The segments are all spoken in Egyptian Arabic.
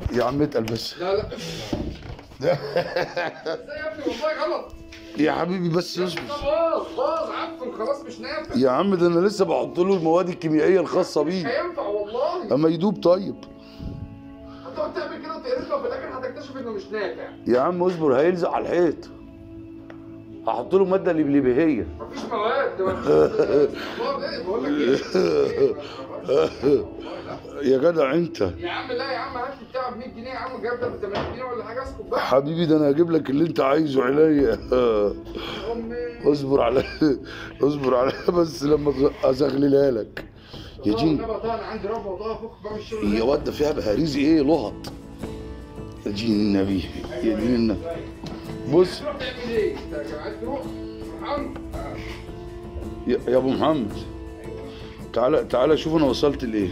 يا عم اتقل بس لا لا ازاي يا ابني والله غلط يا حبيبي بس اصبر باظ باظ عفن خلاص مش نافع يا عم ده انا لسه بحط له المواد الكيميائيه الخاصه مش بيه هينفع والله اما يدوب طيب هتقعد تعمل كده وتقرفنا وفي الاخر هتكتشف انه مش نافع يا عم اصبر هيلزق على الحيط هحط له ماده لبلبهيه مفيش مواد ده مفيش- والله إيه؟ بقول لك ايه إيه؟ يا جدع انت يا عم لا يا عم هات لي بتاع ب 100 جنيه يا عم جاب ده ب 80 جنيه ولا حاجه اسكت بقى حبيبي ده انا هجيب لك اللي انت عايزه عينيا امي اصبر على اصبر على بس لما ازغللها لك يا جين والنبي طه انا عندي رفع وطه فوق بقى الشغل يا واد ده فيها بهاريز ايه لهط يا دين النبي يا دين النبي بص تروح تعمل ايه؟ انت عايز تروح؟ محمد يا يا ابو محمد تعالى تعالى شوف انا وصلت لايه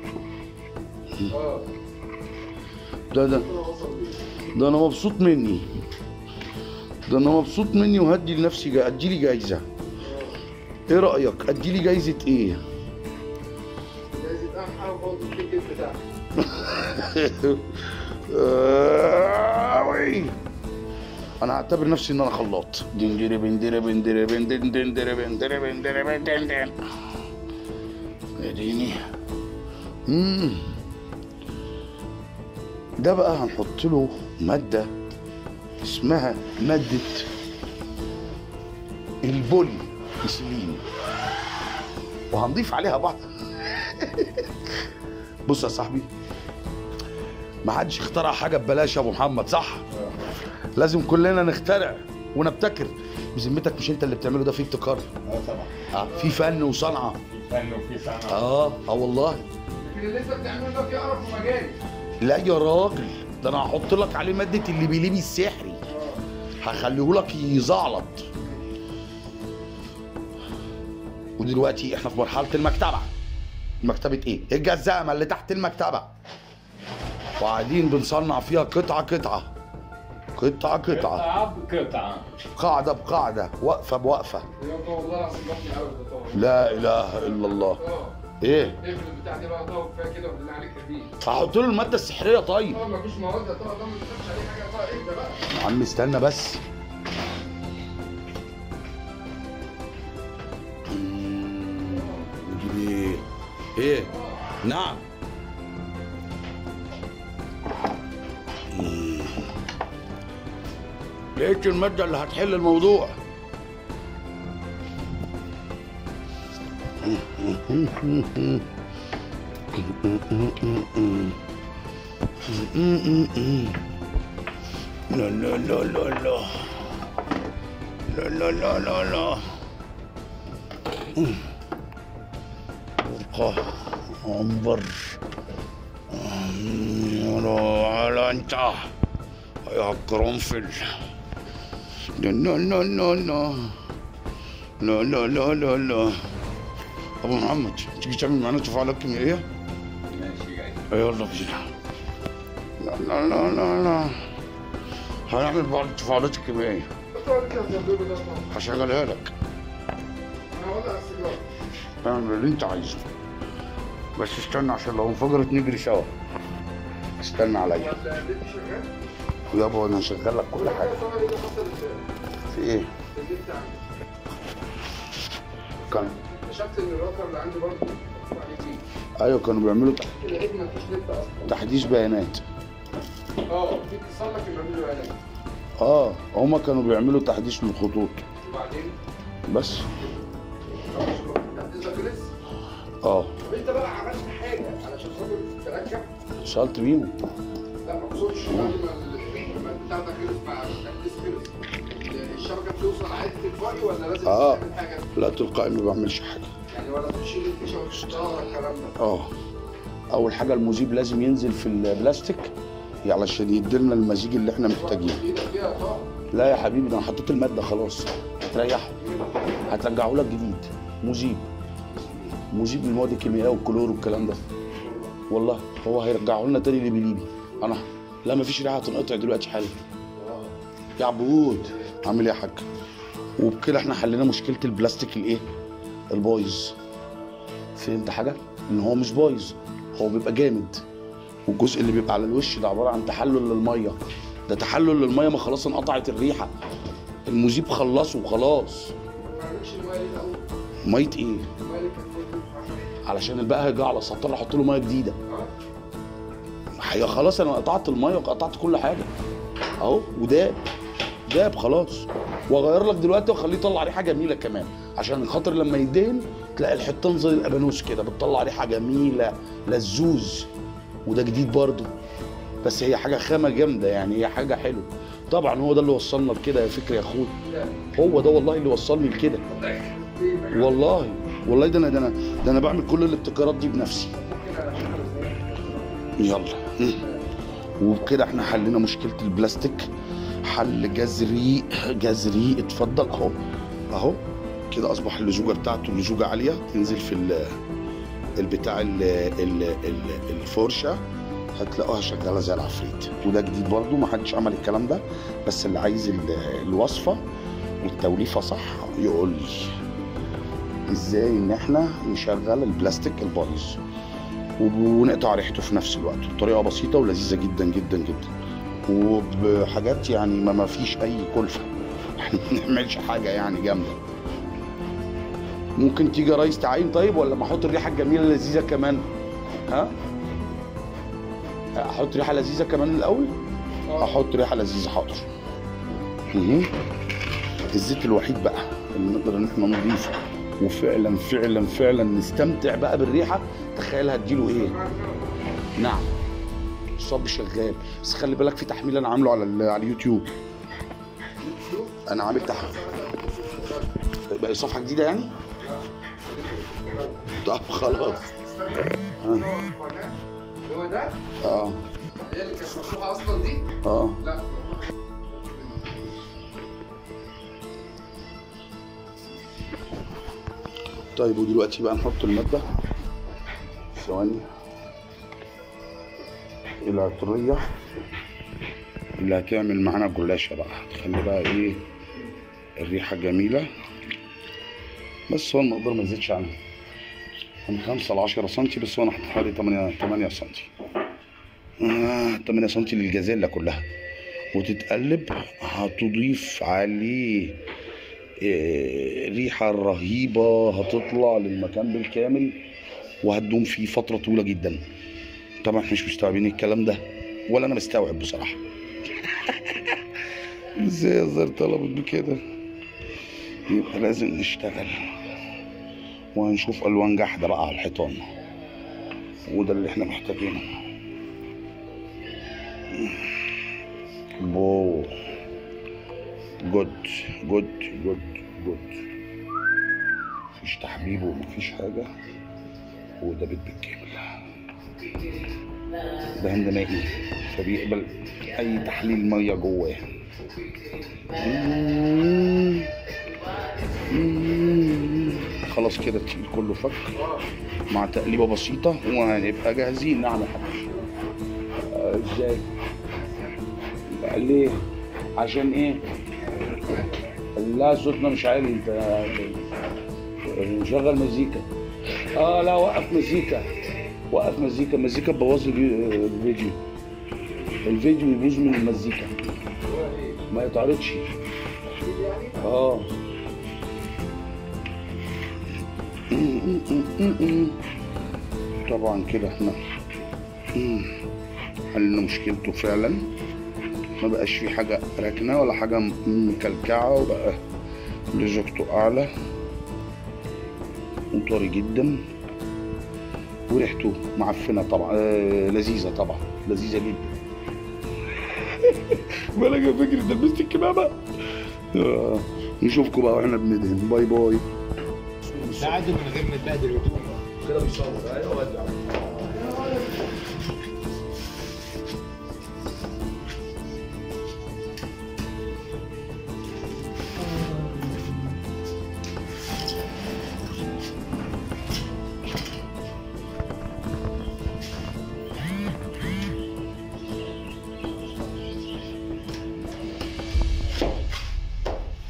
اه ده ده انا وصل ليه؟ ده انا مبسوط مني ده انا مبسوط مني وهدي لنفسي جا... ادي لي جايزه ايه رايك ادي لي جايزه ايه جايزة احلى وخد التيكت بتاعك آوي. انا هعتبر نفسي ان انا خلاط دندري بندري بندري بندن دندري بندري بندري بندن دن. اديني مم. ده بقى هنحط له ماده اسمها ماده البولي إيثيلين وهنضيف عليها بعض بص يا صاحبي ما حدش اخترع حاجه ببلاش يا ابو محمد صح لازم كلنا نخترع ونبتكر بذمتك مش انت اللي بتعمله ده في ابتكار اه طبعا آه في فن وصنعه في فن وفي صنعه اه اه والله لكن اللي انت بتعمله ده في قرف ومجال لا يا راجل ده انا هحط لك عليه ماده الليبيليبي السحري هخليه لك يزعلط ودلوقتي احنا في مرحله المكتبه مكتبه ايه الجزامه اللي تحت المكتبه وقاعدين بنصنع فيها قطعه قطعه قطعه قطعه قطعه بقطعه قاعده بقاعده وقفه بوقفه يا طه والله العظيم بطني قوي يا طه لا اله الا الله اه ايه اقفل البتاع دي بقى طه كفايه كده وبالله عليك خفيف هحط له الماده السحريه طيب طه مفيش مواد يا طه ده ما تخافش عليه حاجه يا طه اهدى بقى يا عم استنى بس مم، نجيب ايه ايه نعم مم. لقيت المادة اللي هتحل الموضوع لا لا لا لا لا لا لا لا لا لا ورقة عنبر يلا على انت يا قرنفل لا لا لا لا لا لا لا لا لا لا ابو محمد تيجي تعمل معانا تفاعلات كيميائيه ماشي جاي يلا بينا لا لا لا لا لا هنعمل بعض التفاعلات الكيميائيه طه انت هتعمله ده طه هشغلها لك انا هولع السيجاره اعمل اللي انت عايزه بس استنى عشان لو انفجرت نجري سوا استنى عليا ولا النت شغال؟ يابا انا هشغل لك كل حاجه يا طه ايه اللي حصل في ايه النت بتاعك كان اكتشفت ان الراوتر اللي عندي برضه مكتوب عليه دي ايوه كانوا بيعملوا تح- لقيت مفيش نت اصلا تحديث بيانات اه في اتصال لك اللي عامله اعلان اه هما كانوا بيعملوا تحديث للخطوط وبعدين بس التحديث ده خلص اه طب انت بقى عملت حاجه علشان خاطر تركب اتصلت بيهم لا ما اقصدش بعد ما الخدمه بتاعتك خلص مع التحديث خلص الشبكه بتوصل عادي تلقائي ولا لازم آه. تعمل حاجه؟ لا تلقائي ما بعملش حاجه يعني ولا تشيل الفيشه وتحطها ولا الكلام ده؟ اه اول حاجه المذيب لازم ينزل في البلاستيك علشان يديلنا المزيج اللي احنا محتاجينه ايدك فيها طاقه لا يا حبيبي ده انا حطيت الماده خلاص هتريحه هترجعه لك جديد مذيب مذيب للمواد الكيميائيه والكلور والكلام ده والله هو هيرجعه لنا تاني ليبي انا لا مفيش ريحه هتنقطع دلوقتي حالا يا عبود عامل ايه يا حاج وبكده احنا حلينا مشكله البلاستيك الايه البايظ فهمت حاجه ان هو مش بايظ هو بيبقى جامد والجزء اللي بيبقى على الوش ده عباره عن تحلل للميه ده تحلل للميه ما خلاص انقطعت الريحه المذيب خلصه وخلاص ما عملتش الميه دي الاول ميه ايه الميه اللي كانت فوق علشان البقى هيجي على سطر احط له ميه جديده اه هي خلاص انا قطعت الميه وقطعت كل حاجه اهو وداب داب خلاص واغير لك دلوقتي واخليه يطلع ريحه جميله كمان عشان خاطر لما يدهن تلاقي الحيطان زي الابانوس كده بتطلع ريحه جميله لزوز وده جديد برضه بس هي حاجه خامه جامده يعني هي حاجه حلوه طبعا هو ده اللي وصلنا لكده يا فكري يا اخويا هو ده والله اللي وصلني لكده والله والله ده انا ده انا ده انا بعمل كل الابتكارات دي بنفسي يلا مم. وبكده احنا حلينا مشكله البلاستيك حل جذري جذري اتفضل اهو اهو كده اصبح اللزوجه بتاعته اللزوجه عاليه تنزل في ال البتاع ال ال ال الفرشه هتلاقوها شغاله زي العفريت وده جديد برضو ما حدش عمل الكلام ده بس اللي عايز ال- الوصفه والتوليفه صح يقول لي ازاي ان احنا نشغل البلاستيك البايظ ونقطع ريحته في نفس الوقت بطريقه بسيطه ولذيذه جدا جدا جدا وبحاجات يعني ما ما فيش اي كلفه احنا ما بنعملش حاجه يعني جامده ممكن تيجي يا ريس تعاين طيب ولا ما احط الريحه الجميله اللذيذه كمان ها احط ريحه لذيذه كمان الاول احط ريحه لذيذه حاضر مهم. الزيت الوحيد بقى اللي نقدر ان احنا نضيفه وفعلا فعلا فعلا نستمتع بقى بالريحه تخيل هتجيله ايه نعم الصب شغال بس خلي بالك في تحميل انا عامله على ال- على اليوتيوب انا عامل تحميل بقى صفحه جديده يعني طب خلاص هو ده اه هي اللي كانت مفتوحه اصلا دي اه لا طيب ودلوقتي بقى نحط المادة ثواني العطرية اللي هتعمل معانا جلاشة بقى تخلي بقى ايه الريحة جميلة بس هو المقدار ما يزيدش عنها من خمسة لعشرة سنتي بس هو انا حاطط حوالي تمانية تمانية سنتي آه تمانية سنتي للجازيلا كلها وتتقلب هتضيف عليه إيه، ريحة رهيبة هتطلع للمكان بالكامل وهتدوم فيه فترة طويلة جدا طبعا احنا مش مستوعبين الكلام ده ولا انا مستوعب بصراحة ازاي الزر طلبت بكده يبقى لازم نشتغل وهنشوف الوان جحدة بقى على الحيطان وده اللي احنا محتاجينه بو جود جود جود جود مفيش تحبيب ومفيش حاجة وده بيت بالكامل ده هند مائي فبيقبل أي تحليل مية جواه مم. مم. خلاص كده التقيل كله فك مع تقليبة بسيطة وهنبقى جاهزين نعمل حاجة آه، ازاي؟ ليه؟ عشان ايه؟ لا صوتنا مش عالي انت نشغل مزيكا اه لا وقف مزيكا وقف مزيكا مزيكا تبوظ الفيديو الفيديو الفيديو يبوظ من المزيكا ما يتعرضش اه طبعا كده احنا حلنا مشكلته فعلا ما بقاش في حاجة راكنة ولا حاجة مكلكعة وبقى لزوجته أعلى وطري جدا وريحته معفنة طبعا آه لذيذة طبعا لذيذة جدا بالك يا فكرة ده لبست الكمامة آه. نشوفكم بقى واحنا بندهن باي باي ده عادي من غير ما تبهدل الهدوم كده بيصور ايوه ودع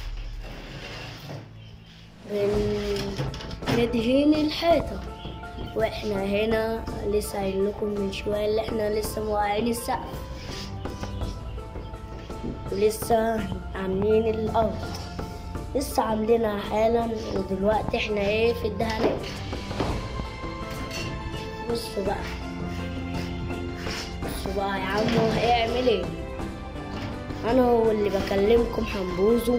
ندهن الحيطة واحنا هنا لسه قايل لكم من شويه اللي احنا لسه موقعين السقف ولسه عاملين الارض لسه عاملينها حالا ودلوقتي احنا ايه في الدهانات بصوا بقى بصوا بقى يا عمو هيعمل ايه انا هو اللي بكلمكم حنبوزو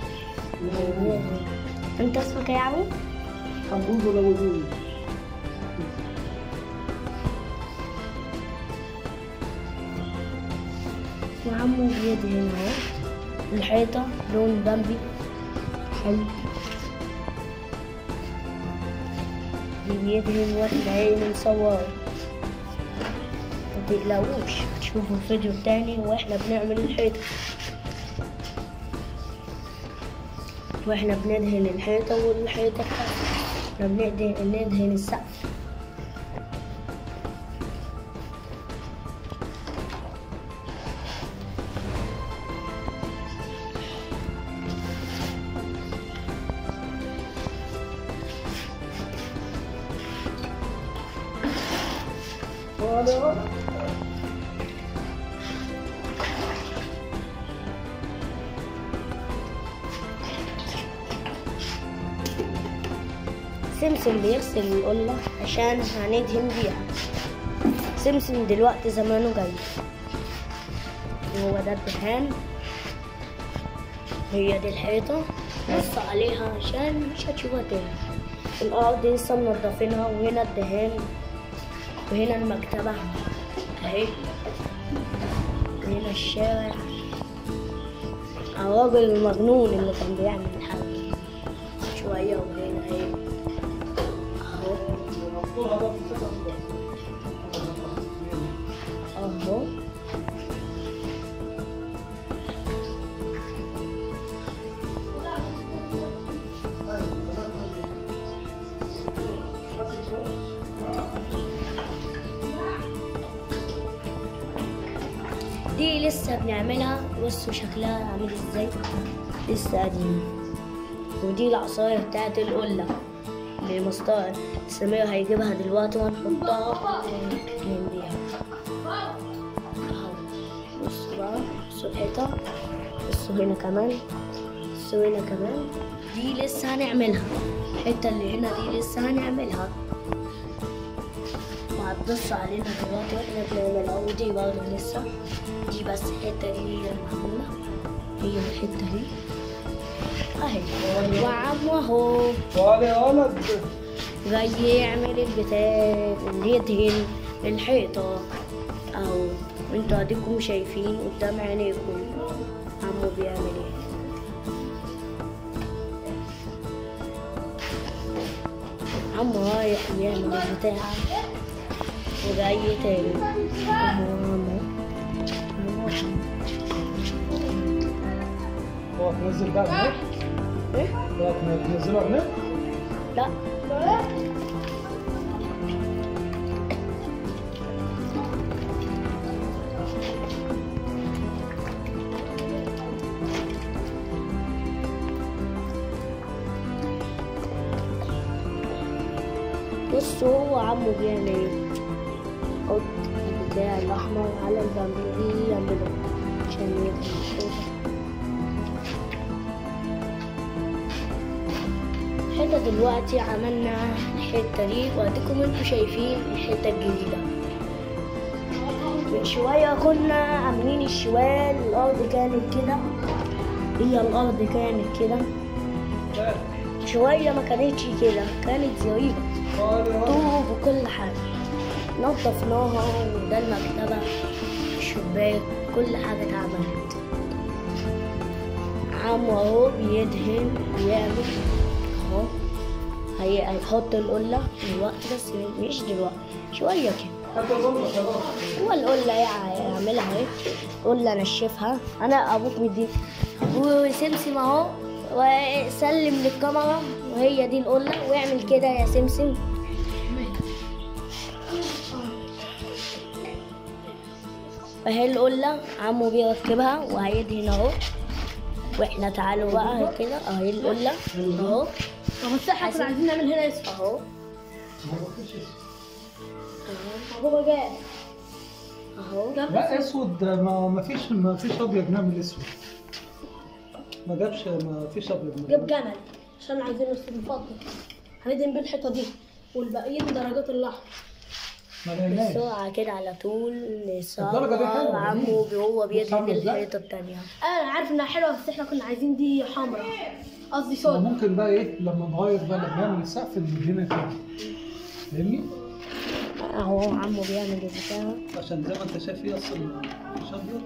انت اسمك ايه يا عمو حنبوز ولا وجود وعمو بيدهن اهو الحيطة لون بامبي حلو دي بيدهن واحنا ايه بنصور متقلقوش تشوفوا الفيديو التاني واحنا بنعمل الحيطة واحنا بندهن الحيطة والحيطة بتاعتنا احنا بندهن ندهن السقف سمسم بيغسل القلة عشان هندهن بيها سمسم دلوقتي زمانه جاي وهو ده الدهان هي دي الحيطة بص عليها عشان مش هتشوفها تاني الأرض لسه منضفينها وهنا الدهان وهنا المكتبة أهي وهنا الشارع الراجل المجنون اللي كان بيعمل الحاجة شوية وهنا اهي اهو اهو دي لسه بنعملها بصوا شكلها عامل ازاي لسه قديمة ودي العصاية بتاعت القلة اللي مستار سمير هيجيبها دلوقتي وهنحطها من بيها أهو. بصوا بقى بصوا الحيطة بصوا هنا كمان بصوا هنا كمان دي لسه هنعملها الحتة اللي هنا دي لسه هنعملها وهتبص علينا دلوقتي واحنا بنعملها ودي برضه لسه دي بس الحتة دي هي المعمولة هي الحتة دي اهي وعم اهو تعالى يا ولد جاي يعمل البتاع اللي يدهن الحيطة اهو انتوا اديكم شايفين قدام عينيكم عمو بيعمل ايه عمو رايح يعمل البتاع وجاي تاني اهو عمو عمو. هو تنزل بقى هناك ايه هو تنزلها هناك لا بصوا هو عمو بيعمل ايه حط البتاع الاحمر على البامبي يعمله عشان يدهن الحيطة احنا دلوقتي عملنا الحتة دي واديكم انتوا شايفين الحتة الجديدة من شوية كنا عاملين الشوال الأرض كانت كده هي الأرض كانت كده شوية ما كانتش كده كانت زريبة طوب وكل حاجة نظفناها وده المكتبة الشباك كل حاجة اتعملت عمو اهو بيدهن بيعمل اهو هي هيحط القلة دلوقتي بس مش دلوقتي شوية كده هو القلة يع- يعملها اهي قلة نشفها انا ابوك مدي وسمسم اهو وسلم للكاميرا وهي دي القلة واعمل كده يا سمسم اهي القلة عمو بيركبها وهيدهن اهو واحنا تعالوا بقى كده اهي القلة اهو طب الساحة كنا عايزين نعمل هنا اسم اهو اهو بابا جاب اهو لا اسود ما ما فيش ما فيش ابيض نعمل اسود ما جابش ما فيش ابيض جاب جمل عشان عايزين نفضل هندهن بيه الحيطه دي والباقيين درجات الاحمر ما لقيناش بسرعة كده على طول الدرجة دي حلوة. نصور عمو وهو بيدهن عاملة إزاي؟ الحيطة التانية انا عارف انها حلوه بس احنا كنا عايزين دي حمراء قصدي سودا ممكن بقى ايه لما نغير بقى لما نعمل السقف ندهنها تاني فاهمني؟ اهو عمو بيعمل البتاع عشان زي ما انت شايف هي اصلا مش ابيض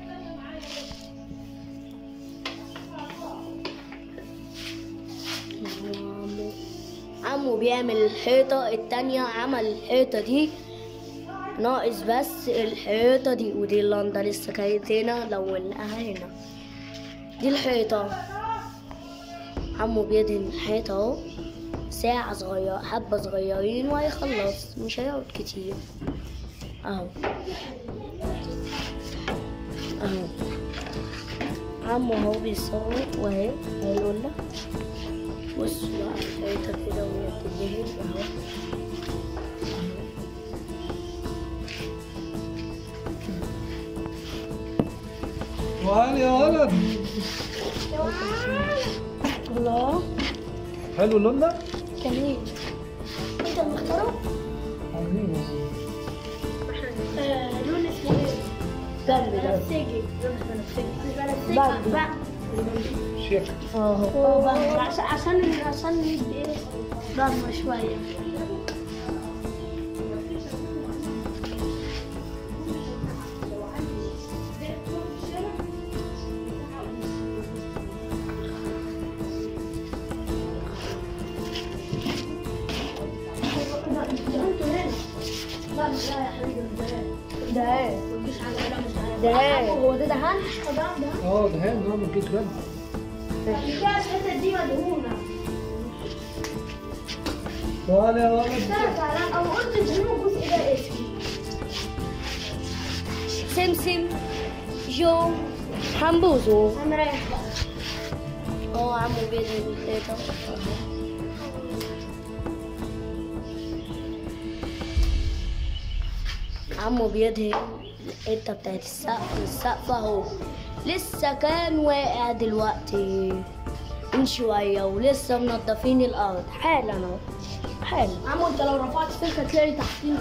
عمو عمو بيعمل الحيطة التانية عمل الحيطة دي ناقص بس الحيطة دي ودي اللندا لسه كانت هنا لوناها هنا دي الحيطة عمو بيدهن الحيطة اهو ساعة صغيرة حبة صغيرين وهيخلص مش هيقعد كتير اهو اهو عمو اهو بيصور وهي هيقول لك بص بقى الحيطة كده وهي بتدهن اهو وهل يا ولد الله حلو اللون ده؟ جميل انت اللي مختاره؟ عاملين آه، لون اسمه ايه؟ بنفسجي لون بنفسجي بنفسجي بقى شيك اه بقى عشان عشان عشان ندي ايه ضربه شويه لا مش ده يا حبيبي مش ده ده ايه مش على لا مش على ده ايه هو ده دهان ده ده اه ده هي نعمل كيس بلد الكاس الحته دي مدهونه وهل يا ولد استنى تعالى او قلت الجنوب الجزء ده اسمي سمسم جو حمبوزو انا رايح بقى اهو عمو بيدهن الحيطة عمو بيدهن الحتة بتاعت السقف السقف اهو لسه كان واقع دلوقتي من شوية ولسه منضفين الأرض حالا اهو حالا عمو انت لو رفعت سلك هتلاقي تحتين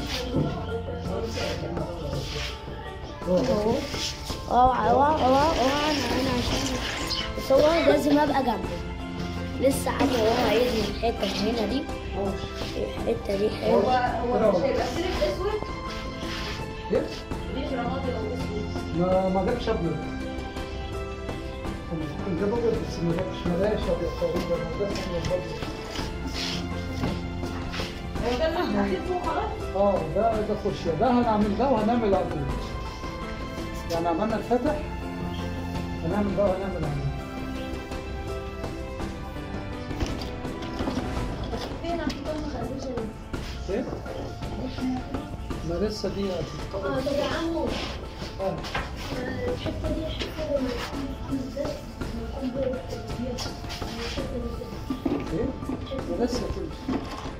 اهو اه اه اه اه انا انا عشان بس هو لازم ابقى جنبه لسه عمو هو هيدهن الحتة اللي هنا دي الحتة دي حلوة ايه؟ ما ما جابش ابيض كان جاب ابيض بس ما جابش ما لقاش ابيض تقريبا ما جابش ابيض برضه اه ده ده خش ده هنعمل ده وهنعمل ابيض يعني عملنا الفتح هنعمل ده وهنعمل ابيض ايه؟ ما لسه دي هتتطبق. اه ده يا عمو اه الحته دي حته ايه؟ ولسه كده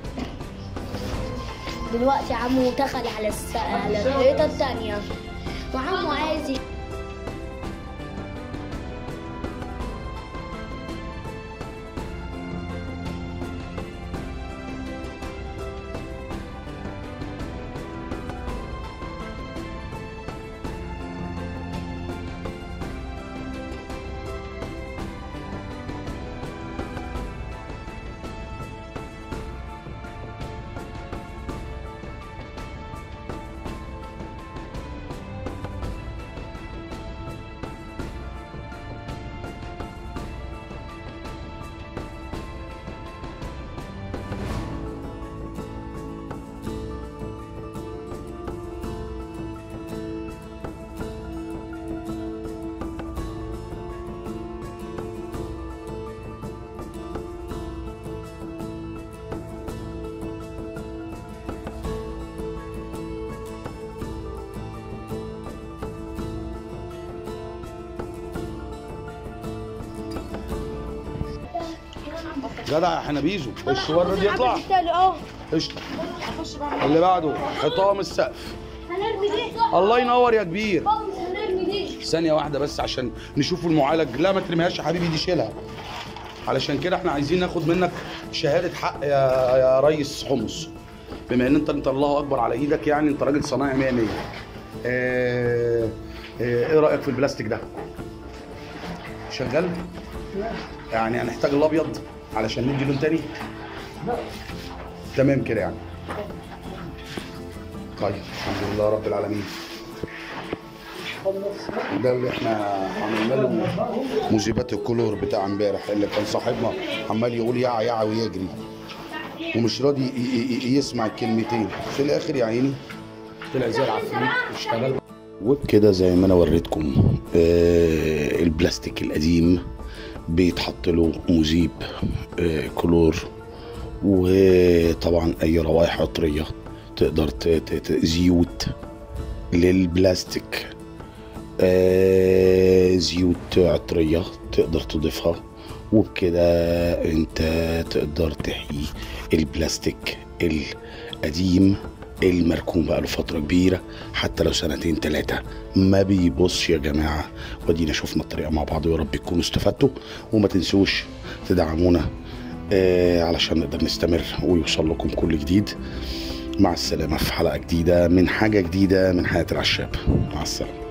دلوقتي عمو دخل على الس... على الحيطة التانية وعمو عايز ي- جدع يا حنابيزو الشوار راضي يطلع التالي اه قشطه اللي بعده حطام السقف هنرمي دي الله ينور يا كبير بابا مش هنرمي دي ثانية واحدة بس عشان نشوف المعالج لا ما ترميهاش يا حبيبي دي شيلها علشان كده احنا عايزين ناخد منك شهادة حق يا يا ريس حمص بما ان انت انت الله اكبر على ايدك يعني انت راجل صنايعي 100 100 اه اه ايه رايك في البلاستيك ده؟ شغال؟ يعني هنحتاج الابيض علشان ندي لون تاني؟ تمام كده يعني طيب الحمد لله رب العالمين ده اللي احنا عملنا له موجبات الكلور بتاع امبارح اللي كان صاحبنا عمال يقول يعا يعا ويجري ومش راضي ي- ي- ي- يسمع الكلمتين في الاخر يا عيني طلع زي العفريت اشتغل وبكده زي ما انا وريتكم آه البلاستيك القديم بيتحط له مذيب آه كلور وطبعا اي روائح عطريه تقدر ت- ت- ت- زيوت للبلاستيك آه، زيوت عطرية تقدر تضيفها وبكده انت تقدر تحيي البلاستيك القديم المركون بقاله فترة كبيرة حتى لو سنتين تلاتة ما بيبصش يا جماعة ودينا شفنا الطريقة مع بعض ويا رب تكونوا استفدتوا وما تنسوش تدعمونا آه علشان نقدر نستمر ويوصل لكم كل جديد مع السلامة في حلقة جديدة من حاجة جديدة من حياة العشاب مع السلامة